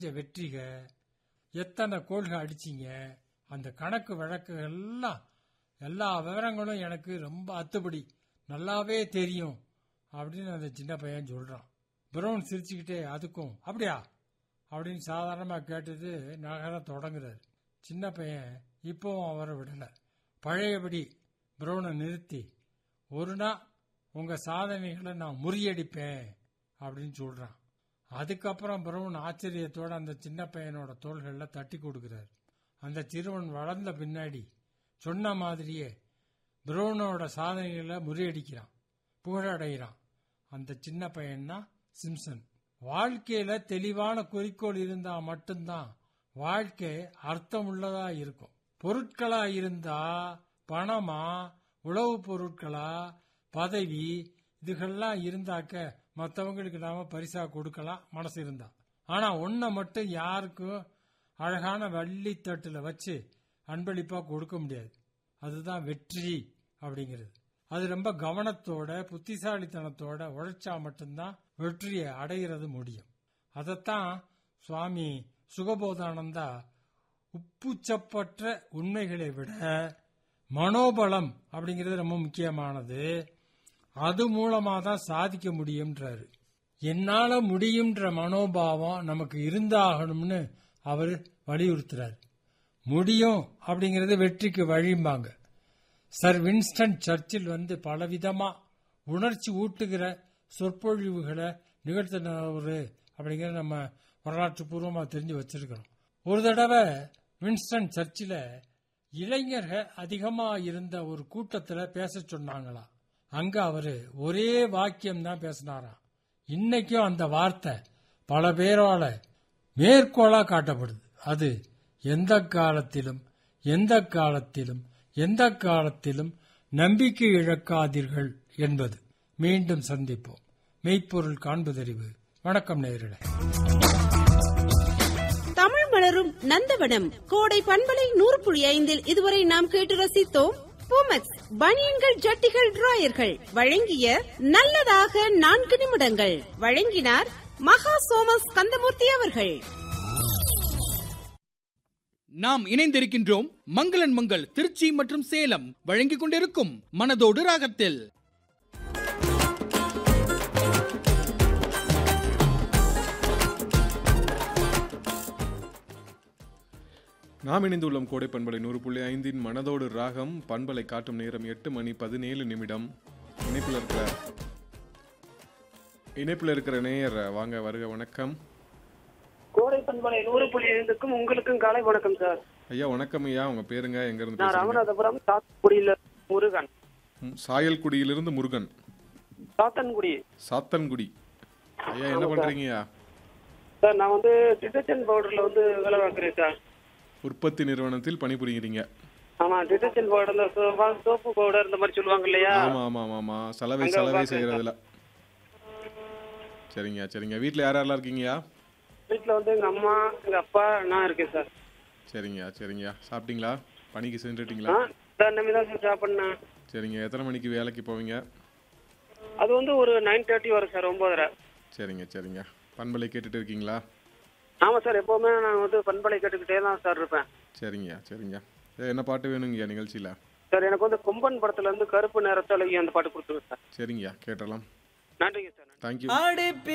வெற்றிக எத்தனை கோல்கள் அடிச்சீங்க அந்த கணக்கு வழக்குகள் எல்லாம் எல்லா விவரங்களும் எனக்கு ரொம்ப அத்துப்படி நல்லாவே தெரியும் அப்படின்னு அந்த சின்ன பையன் சொல்றான் பிரவுன் சிரிச்சுக்கிட்டே அதுக்கும் அப்படியா அப்படின்னு சாதாரணமாக கேட்டது நகர தொடங்குறாரு சின்ன பையன் இப்போவும் அவரை விடல பழையபடி பிரவுனை நிறுத்தி ஒரு நாள் உங்க சாதனைகளை நான் முறியடிப்பேன் அப்படின்னு சொல்றான் அதுக்கப்புறம் பிரவுன் ஆச்சரியத்தோட அந்த சின்ன பையனோட தோள்களில் தட்டி கொடுக்கிறார் அந்த சிறுவன் வளர்ந்த பின்னாடி சொன்ன மாதிரியே பிரவுனோட சாதனைகளை முறியடிக்கிறான் புகழடைகிறான் அந்த சின்ன பையன்னா சிம்சன் வாழ்க்கையில தெளிவான குறிக்கோள் இருந்தா மட்டும்தான் வாழ்க்கை அர்த்தம் உள்ளதா இருக்கும் பொருட்களா இருந்தா பணமா உழவு பொருட்களா பதவி இதுகள்லாம் இருந்தாக்க மற்றவங்களுக்கு நாம பரிசா கொடுக்கலாம் மனசு இருந்தா ஆனா ஒன்ன மட்டும் யாருக்கும் அழகான வள்ளித்தட்டுல வச்சு அன்பளிப்பா கொடுக்க முடியாது அதுதான் வெற்றி அப்படிங்கிறது அது ரொம்ப கவனத்தோட புத்திசாலித்தனத்தோட உழைச்சா மட்டும்தான் வெற்றியை அடைகிறது முடியும் அதைத்தான் சுவாமி சுகபோதானந்தா உப்புச்சப்பற்ற உண்மைகளை விட மனோபலம் அப்படிங்கிறது ரொம்ப முக்கியமானது அது மூலமா தான் சாதிக்க முடியும்ன்றாரு என்னால முடியும்ன்ற மனோபாவம் நமக்கு இருந்தாகணும்னு அவர் வலியுறுத்துறாரு முடியும் அப்படிங்கிறது வெற்றிக்கு வழிம்பாங்க சர் வின்ஸ்டன் சர்ச்சில் வந்து பலவிதமா உணர்ச்சி ஊட்டுகிற சொற்பொழிவுகளை நிகழ்த்தினவர் அப்படிங்கிறத நம்ம வரலாற்று பூர்வமாக தெரிஞ்சு வச்சிருக்கிறோம் ஒரு தடவை வின்ஸ்டன் சர்ச்சில் இளைஞர்கள் அதிகமாக இருந்த ஒரு கூட்டத்தில் பேச சொன்னாங்களா அங்க அவரு ஒரே வாக்கியம் தான் பேசினாராம் இன்னைக்கும் அந்த வார்த்தை பல பேரால மேற்கோளா காட்டப்படுது அது எந்த காலத்திலும் எந்த காலத்திலும் எந்த காலத்திலும் நம்பிக்கை இழக்காதீர்கள் என்பது மீண்டும் சந்திப்போம் மெய்ப்பொருள் காண்பதறிவு வணக்கம் நேரிட தமிழ் மலரும் நந்தவனம் கோடை பண்பலை நூறு புள்ளி ஐந்தில் இதுவரை நாம் கேட்டு ரசித்தோம் பூமக்ஸ் பனியன்கள் ஜட்டிகள் டிராயர்கள் வழங்கிய நல்லதாக நான்கு நிமிடங்கள் வழங்கினார் மகா சோமஸ் கந்தமூர்த்தி அவர்கள் நாம் இணைந்திருக்கின்றோம் மங்களன் மங்கள் திருச்சி மற்றும் சேலம் வழங்கிக் கொண்டிருக்கும் மனதோடு ராகத்தில் நாம் இணைந்துள்ளோம் கோடை பண்பலை நூறு புள்ளி ஐந்தின் மனதோடு ராகம் பண்பலை காட்டும் நேரம் எட்டு மணி பதினேழு நிமிடம் இணைப்பில் இருக்கிற இணைப்பில் இருக்கிற நேயர் வாங்க வருக வணக்கம் கோடை பண்பலை நூறு புள்ளி ஐந்துக்கும் உங்களுக்கும் காலை வணக்கம் சார் ஐயா வணக்கம் ஐயா உங்க பேருங்க எங்க இருந்து நான் பேசுறீங்க ராமநாதபுரம் சாத்தன்குடியில முருகன் ம், சாயல்குடியிலிருந்து முருகன் சாத்தன்குடி சாத்தன்குடி ஐயா என்ன பண்றீங்கய்யா சார் நான் வந்து டிடர்ஜென்ட் பவுடர்ல வந்து வேலை பார்க்குறேன் சார் உற்பத்தி நிறுவனத்தில் பணிபுரிகிறீங்க ஆமா டிடர்ஜென்ட் பவுடர் இந்த சோ- சோப்பு பவுடர் இந்த மாதிரி சொல்லுவாங்க இல்லையா ஆமா ஆமா ஆமா ஆமா சலவை அங்க சலவை உட்கார்ந்து செய்யறதுல சரிங்க சரிங்க வீட்ல யார் யாரெல்லாம் இருக்கீங்கயா வீட்டுல வந்து எங்க அம்மா எங்க அப்பா நான் இருக்கேன் சார் சரிங்கய்யா சரிங்கய்யா சாப்பிட்டீங்களா பணிக்கு ஆ சென்றுட்டீங்களா சார் நம்ம தான் சார் சாப்பிட்ணேன் சரிங்க எத்தனை மணிக்கு வேலைக்கு போவீங்க அது வந்து ஒரு நைன் தேர்ட்டி வரும் சார் ஒன்பதரை சரிங்க சரிங்க பண்பலை கேட்டுட்டு இருக்கீங்களா ஆமா சார் எப்பவுமே நான் வந்து பண்பலை கேட்டுக்கிட்டே தான் சார் இருப்பேன் சரிங்கய்யா சரிங்கய்யா ஏ, என்ன பாட்டு வேணுங்கய்யா நிகழ்ச்சியில் சார் எனக்கு வந்து கொம்பன் படத்துல இருந்து கருப்பு நேரத்தழகி அந்த பாட்டு கொடுத்துருங்க சார் சரிங்கய்யா கேட்டலாம் நன்றிங்க சார் தேங்க்யூ